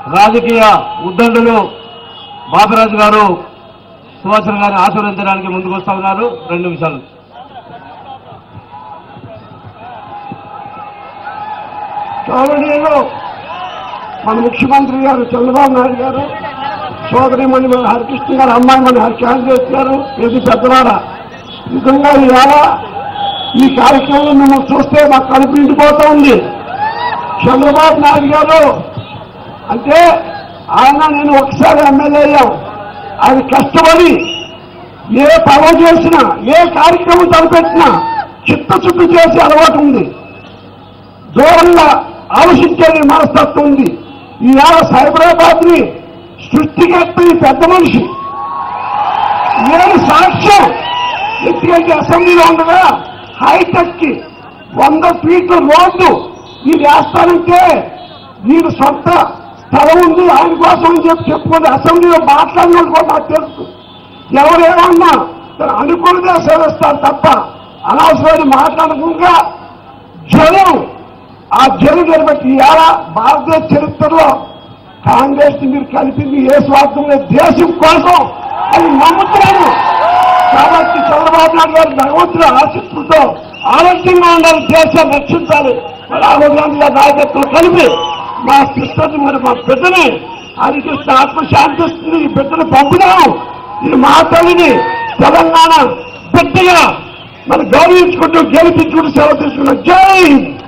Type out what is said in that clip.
రాజకీయ ఉద్దండులు బాబురాజు గారు సుభాషణ గారిని ఆశీర్వదించడానికి ముందుకు వస్తా ఉన్నారు రెండు నిమిషాలు గౌరవనీయులు మన ముఖ్యమంత్రి గారు చంద్రబాబు నాయుడు గారు సోదరి మణి మన హరికృష్ణ గారు అమ్మాయి మన హరికాంత్ గారు ఇది పెద్దవాడ నిజంగా ఇవాళ ఈ కార్యక్రమంలో మిమ్మల్ని చూస్తే మాకు కడుపు నిండిపోతా ఉంది చంద్రబాబు నాయుడు గారు అంటే ఆయన నేను ఒకసారి ఎమ్మెల్యే అయ్యాం ఆయన కష్టపడి ఏ పదవి చేసినా ఏ కార్యక్రమం తలపెట్టినా చిత్తశుద్ధి చేసే అలవాటు ఉంది దూరంగా ఆలోచించే మనస్తత్వం ఉంది ఈవేళ సైబరాబాద్ ని సృష్టికర్త ఈ పెద్ద మనిషి నేను సాక్ష్యం ఎందుకంటే అసెంబ్లీలో ఉండగా హైటెక్ కి వంద ఫీట్ల రోడ్డు మీరు వేస్తానంటే మీరు సొంత స్థలం ఉంది ఆయన కోసం అని చెప్పి చెప్పుకుంటే అసెంబ్లీలో మాట్లాడిన కూడా నాకు తెలుసు ఎవరేమన్నా అనుకున్నదే సేవిస్తారు తప్ప అనవసరమైన మాట్లాడకుండా జనం ఆ జనం నిలబెట్టి ఇవాళ భారతదేశ చరిత్రలో కాంగ్రెస్ ని మీరు కలిపింది ఏ స్వార్థం లేదు దేశం కోసం అది నమ్ముతున్నాను కాబట్టి చంద్రబాబు నాయుడు గారు భగవంతుడు ఆశిస్తులతో ఆరోగ్యంగా ఉండాలి దేశాన్ని రక్షించాలి మరి రాహుల్ గాంధీ గారి నాయకత్వం కలిపి మా సిస్టర్ని మరి మా బిడ్డని హరికృష్ణ ఆత్మశాంతిస్తుంది ఈ బిడ్డను పంపుదాం ఈ మా తల్లిని తెలంగాణ బిడ్డగా మరి గౌరవించుకుంటూ గెలిపించుకుంటూ సెలవు తీసుకున్నాం జై హింద్